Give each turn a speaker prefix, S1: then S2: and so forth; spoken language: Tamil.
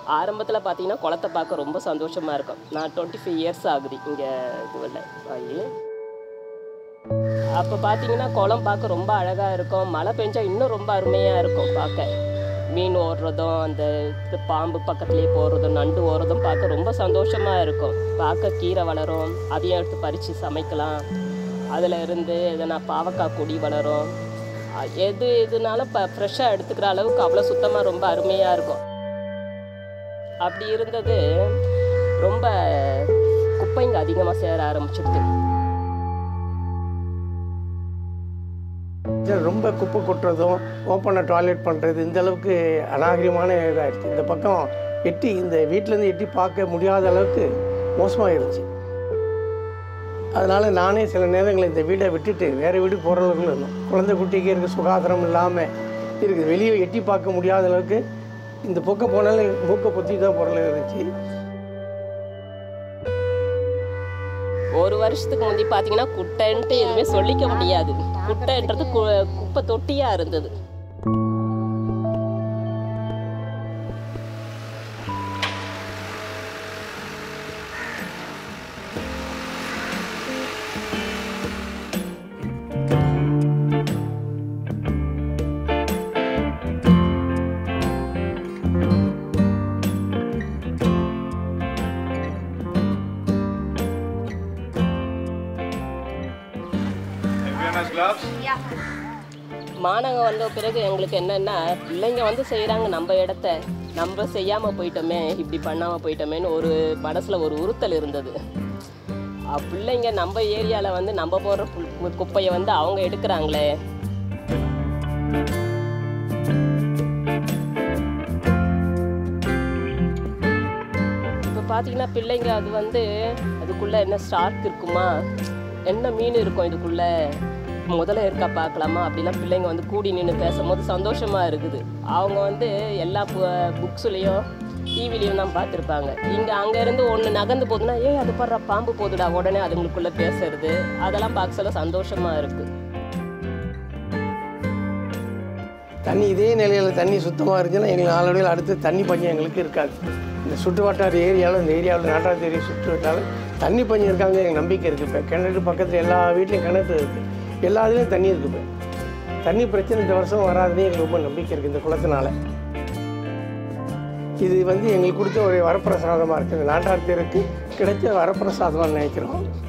S1: ஆரம்பத்தில் பார்த்தீங்கன்னா குளத்தை பார்க்க ரொம்ப சந்தோஷமாக இருக்கும் நான் டுவெண்ட்டி ஃபைவ் இயர்ஸ் ஆகுது இங்கே இதுவில் ஆகி அப்போ பார்த்தீங்கன்னா குளம் பார்க்க ரொம்ப அழகாக இருக்கும் மழை பெஞ்சா இன்னும் ரொம்ப அருமையாக இருக்கும் பார்க்க மீன் ஓடுறதும் அந்த இது பாம்பு பக்கத்துலேயே போகிறதும் நண்டு ஓடுறதும் பார்க்க ரொம்ப சந்தோஷமாக இருக்கும் பார்க்க கீரை வளரும் அதையும் எடுத்து பறித்து சமைக்கலாம் அதில் இருந்து எதனா பாவக்காய் கொடி வளரும் அ- எது எதுனாலும் இப்போ ஃப்ரெஷ்ஷாக எடுத்துக்கிற அளவுக்கு அவ்வளோ சுத்தமாக ரொம்ப அருமையாக இருக்கும் அப்படி இருந்தது ரொம்ப குப்பைங்க அதிகமாக சேர ஆரம்பிச்சிடுது
S2: இது ரொம்ப குப்பை கொட்டுறதும் ஓப்பனாக டாய்லெட் பண்ணுறது இந்த அளவுக்கு அநாகரிகமான இதாகிடுச்சு இந்த பக்கம் எட்டி இந்த வீட்டிலேருந்து எட்டி பார்க்க முடியாத அளவுக்கு மோசமாக இருந்துச்சு அதனால் நானே சில நேரங்களில் இந்த வீடை விட்டுட்டு வேறு வீடு போகிறவர்களும் இருந்தோம் குழந்தை குட்டிக்கு இருக்க சுகாதாரம் இல்லாமல் இருக்குது வெளியே எட்டி பார்க்க முடியாத அளவுக்கு இந்த பக்கம் போனாலும் மூக்கை பொத்தி தான் பொருள் இருந்துச்சு
S1: ஒரு வருஷத்துக்கு முந்தி பார்த்தீங்கன்னா குட்டைன்ட்டு எதுவுமே சொல்லிக்க முடியாது குட்டைன்றது கு- குப்பை தொட்டியாக இருந்தது
S3: Vienna's gloves?
S1: மாணவங்க வந்த பிறகு எங்களுக்கு என்னென்னா பிள்ளைங்க வந்து செய்கிறாங்க நம்ம இடத்த நம்ம செய்யாமல் போயிட்டோமே இப்படி பண்ணாமல் போயிட்டோமேன்னு ஒரு மனசில் ஒரு உறுத்தல் இருந்தது அ, பிள்ளைங்க நம்ம ஏரியாவில் வந்து நம்ம போடுற புல்- குப்பையை வந்து அவங்க எடுக்கிறாங்களே இப்போ பார்த்தீங்கன்னா பிள்ளைங்க அது வந்து அதுக்குள்ளே என்ன ஸ்டார்க் இருக்குமா என்ன மீன் இருக்கும் இதுக்குள்ளே முதல்ல இருக்கா பார்க்கலாமா அப்படிலாம் பிள்ளைங்க வந்து கூடி நின்று பேசும்போது சந்தோஷமாக இருக்குது அவங்க வந்து எல்லா புக்ஸ்லேயும் டிவிலையும் தான் பார்த்துருப்பாங்க இங்கே அங்கேருந்து ஒன்று நகர்ந்து போகுதுன்னா ஏய் அது படுற பாம்பு போகுதுடா உடனே அதுங்களுக்குள்ளே பேசுறது அதெல்லாம் பார்க்க சொல்ல சந்தோஷமாக இருக்குது
S2: தண்ணி இதே நிலையில் தண்ணி சுத்தமாக இருந்துச்சுன்னா எங்களுக்கு நாளடைவில் அடுத்து தண்ணி பஞ்சம் எங்களுக்கு இருக்காது இந்த சுற்று வட்டார ஏரியாவில் இந்த ஏரியாவில் நாட்டார் ஏரியா சுற்று வட்டாரம் தண்ணி பஞ்சம் இருக்காங்க எனக்கு நம்பிக்கை இருக்குது இப்போ கிணறு பக்கத்தில் எல்லா வீட்லேயும் கிணறு இருக்குது எல்லா இதுலேயும் தண்ணி இருக்குது இப்போ தண்ணி பிரச்சனை இந்த வருஷம் வராதுன்னு எங்களுக்கு ரொம்ப நம்பிக்கை இருக்குது இந்த குளத்தினால இது வந்து எங்களுக்கு கொடுத்த ஒரு வரப்பிரசாதமாக இருக்குது இந்த நாட்டார் தேருக்கு கிடைச்ச வரப்பிரசாதமாக நினைக்கிறோம்